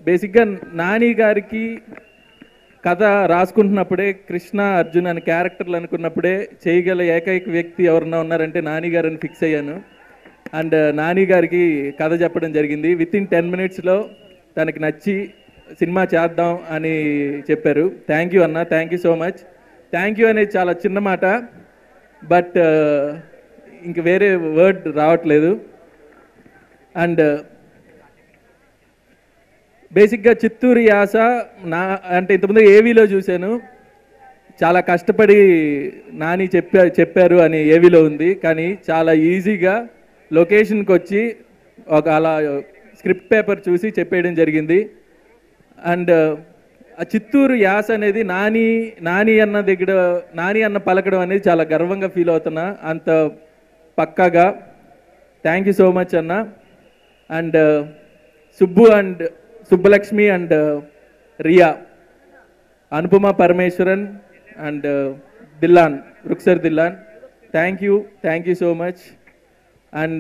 బేసిక్గా నాని గారికి కథ రాసుకుంటున్నప్పుడే కృష్ణ అర్జున్ అనే క్యారెక్టర్లు అనుకున్నప్పుడే చేయగల ఏకైక వ్యక్తి ఎవరన్నా ఉన్నారంటే నాని గారని ఫిక్స్ అయ్యాను అండ్ నాని గారికి కథ చెప్పడం జరిగింది విత్ ఇన్ టెన్ మినిట్స్లో తనకి నచ్చి సినిమా చేద్దాం అని చెప్పారు థ్యాంక్ యూ అన్న thank you so much thank you అనేది చాలా చిన్న మాట బట్ ఇంక వేరే వర్డ్ రావట్లేదు అండ్ బేసిక్గా చిత్తూరు యాస నా అంటే ఇంతకుముందు ఏవీలో చూశాను చాలా కష్టపడి నాని చెప్పా చెప్పారు అని ఏవీలో ఉంది కానీ చాలా ఈజీగా లొకేషన్కి వచ్చి ఒక అలా స్క్రిప్ట్ పేపర్ చూసి చెప్పేయడం జరిగింది అండ్ ఆ చిత్తూరు యాస అనేది నాని నాని అన్న దగ్గర నాని అన్న పలకడం అనేది చాలా గర్వంగా ఫీల్ అవుతున్నా అంత పక్కాగా థ్యాంక్ యూ సో మచ్ అన్న and Subbu and Subbalakshmi and Riya Anupama Parameswaran and Dhillon Ruksar Dhillon thank you thank you so much and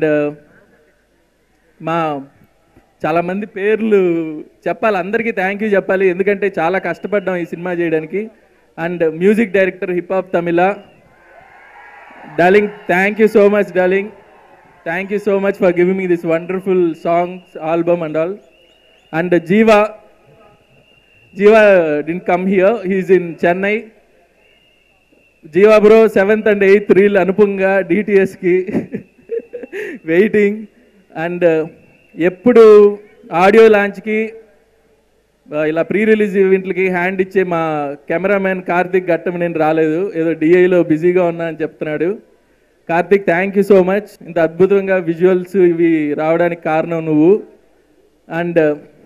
మా చాలామంది పేర్లు చెప్పాలి అందరికీ థ్యాంక్ యూ చెప్పాలి ఎందుకంటే చాలా కష్టపడ్డాం ఈ సినిమా చేయడానికి and music director hip hop Tamizha darling thank you so much darling thank you so much for giving me this wonderful songs album and all and Jiiva Jiiva didn't come here he's in Chennai Jiiva bro seventh and eighth reel అనుపంగా డిటిఎస్కి waiting and ఎప్పుడు audio లాంచ్కి ఇలా pre release ఈవెంట్లకి hand ఇచ్చే మా cameraman Karthik ఘట్టం నేను రాలేదు ఏదో డిఐలో బిజీగా ఉన్నా అని చెప్తున్నాడు Karthik thank you so much ఇంత అద్భుతంగా విజువల్స్ ఇవి రావడానికి కారణం నువ్వు అండ్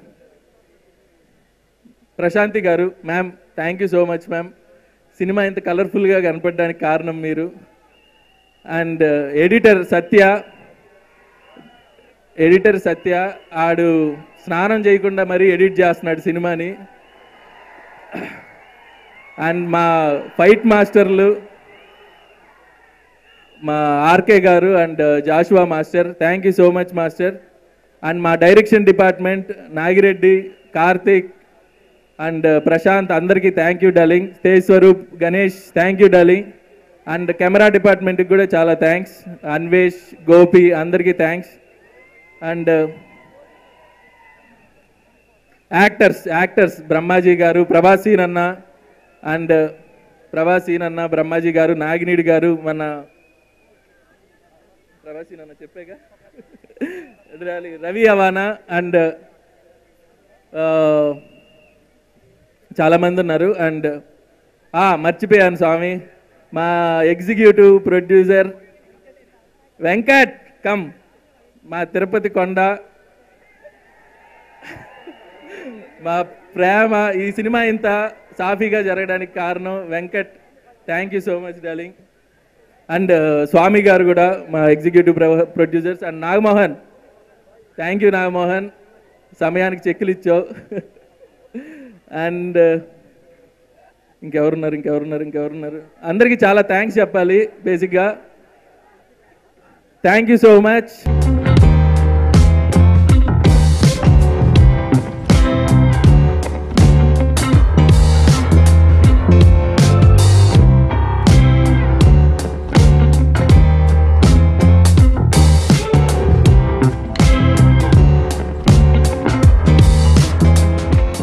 ప్రశాంతి గారు ma'am thank you so much ma'am సినిమా ఇంత కలర్ఫుల్గా కనపడడానికి కారణం మీరు and editor Satya editor Satya ఆడు స్నానం చేయకుండా మరీ ఎడిట్ చేస్తున్నాడు సినిమాని అండ్ మా ఫైట్ మాస్టర్లు మా ఆర్కే గారు and Joshua master thank you so much master and మా direction department Nagireddy Karthik and Prashanth అందరికీ thank you darling Tej Swaroop Ganesh thank you darling and camera డిపార్ట్మెంట్కి కూడా చాలా థ్యాంక్స్ అన్వేష్ గోపి అందరికీ thanks and actors actors Brahmaji గారు ప్రభాసీన్ అన్న అండ్ ప్రభాసీన్ అన్న బ్రహ్మాజీ గారు నాగినీడి గారు మన ప్రభాసీన్ అన్న చెప్పేగా ఎదురాలి రవి అవానా అండ్ చాలామంది ఉన్నారు అండ్ మర్చిపోయాను స్వామి మా ఎగ్జిక్యూటివ్ ప్రొడ్యూసర్ వెంకట్ కమ్ మా తిరుపతి కొండ మా ప్రేమ ఈ సినిమా ఇంత సాఫీగా జరగడానికి కారణం Venkat thank you so much darling and Swamy గారు కూడా మా executive producers and Nagamohan thank you Nagamohan సమయానికి చెక్కులు ఇచ్చావు అండ్ ఇంకెవరున్నారు ఇంకెవరున్నారు ఇంకెవరున్నారు అందరికీ చాలా థ్యాంక్స్ చెప్పాలి బేసిక్గా థ్యాంక్ యూ సో మచ్